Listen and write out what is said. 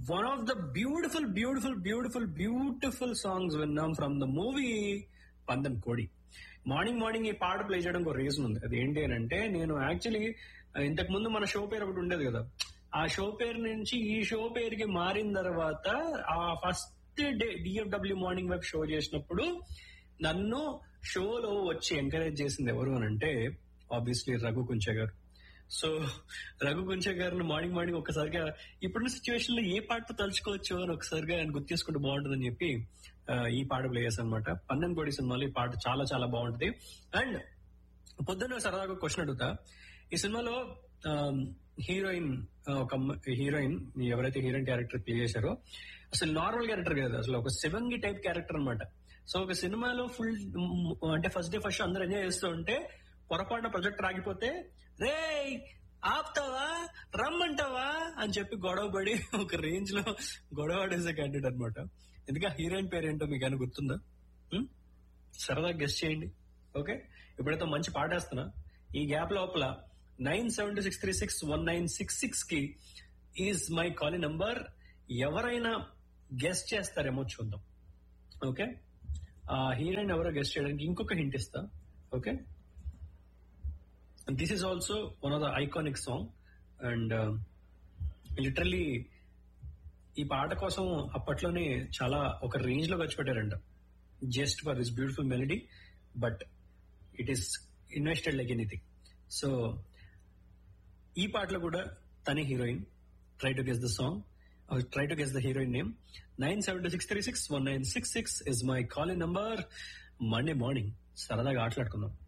One of the beautiful beautiful beautiful beautiful songs విన్నాం from the movie Pandem Kodi morning morning ఈ పాట play చేయడం ఒక రీజన్ ఉంది అది ఏంటి అని అంటే నేను యాక్చువల్లీ ఇంతకు ముందు మన షో పేరు ఒకటి ఉండేది కదా ఆ షో పేరు నుంచి ఈ షో పేరుకి మారిన తర్వాత ఆ first day DFW morning web show చేసినప్పుడు నన్ను షోలో వచ్చి ఎంకరేజ్ చేసింది ఎవరు అని అంటే ఆబ్వియస్లీ రఘు కుంచ గారు సో రఘు కుంచ గారిని మార్నింగ్ మార్నింగ్ ఒక్కసారిగా ఇప్పుడున్న సిచ్యువేషన్ లో ఏ పాటతో తలుచుకోవచ్చు అని ఒకసారిగా ఆయన గుర్తు చేసుకుంటే బాగుంటుందని చెప్పి ఆ, ఈ పాట ప్లే చేశాను అనమాట పన్నెం కోడి సినిమాలో ఈ పాట చాలా చాలా బాగుంటుంది అండ్ పొద్దున్న సరదాగా క్వశ్చన్ అడుగుతా ఈ సినిమాలో హీరోయిన్ ఒక అమ్మ- హీరోయిన్ ఎవరైతే హీరోయిన్ క్యారెక్టర్ ప్లే చేశారో అసలు నార్మల్ క్యారెక్టర్ కాదు అసలు ఒక శివంగి టైప్ క్యారెక్టర్ అన్నమాట సో ఒక సినిమాలో ఫుల్ అంటే ఫస్ట్ డే ఫస్ట్ అందరూ ఎంజాయ్ చేస్తూ ఉంటే పొరపాటున ప్రాజెక్ట్ రాగిపోతే రే ఆపుతావా రమ్మంటావా అని చెప్పి గొడవ పడి ఒక రేంజ్ లో గొడవ పడేసే క్యాండిడేట్ అనమాట ఎందుకంటే హీరోయిన్ పేరు ఏంటో మీకు ఏమైనా గుర్తుందా ఉం? సరదా గెస్ట్ చేయండి ఓకే ఇప్పుడైతే మంచి పాట వేస్తున్నా ఈ గ్యాప్ లోపల nine seven six three six one nine six six కి ఈజ్ మై కాలీ నంబర్ ఎవరైనా గెస్ట్ చేస్తారేమో చూద్దాం ఓకే ఆ హీరోయిన్ ఎవరో గెస్ట్ చేయడానికి ఇంకొక హింట్ ఇస్తా okay this is also one of the iconic song and literally ఈ పాట కోసం అప్పట్లోనే చాలా ఒక రేంజ్ లో ఖర్చు పెట్టారంట just for this beautiful melody but it is invested like anything so ఈ పాటలో కూడా తనే heroine try to guess the song try to guess the heroine name nine seven two six three six one nine six six is my calling number Monday morning సరదాగా ఆటలాడుకుందాం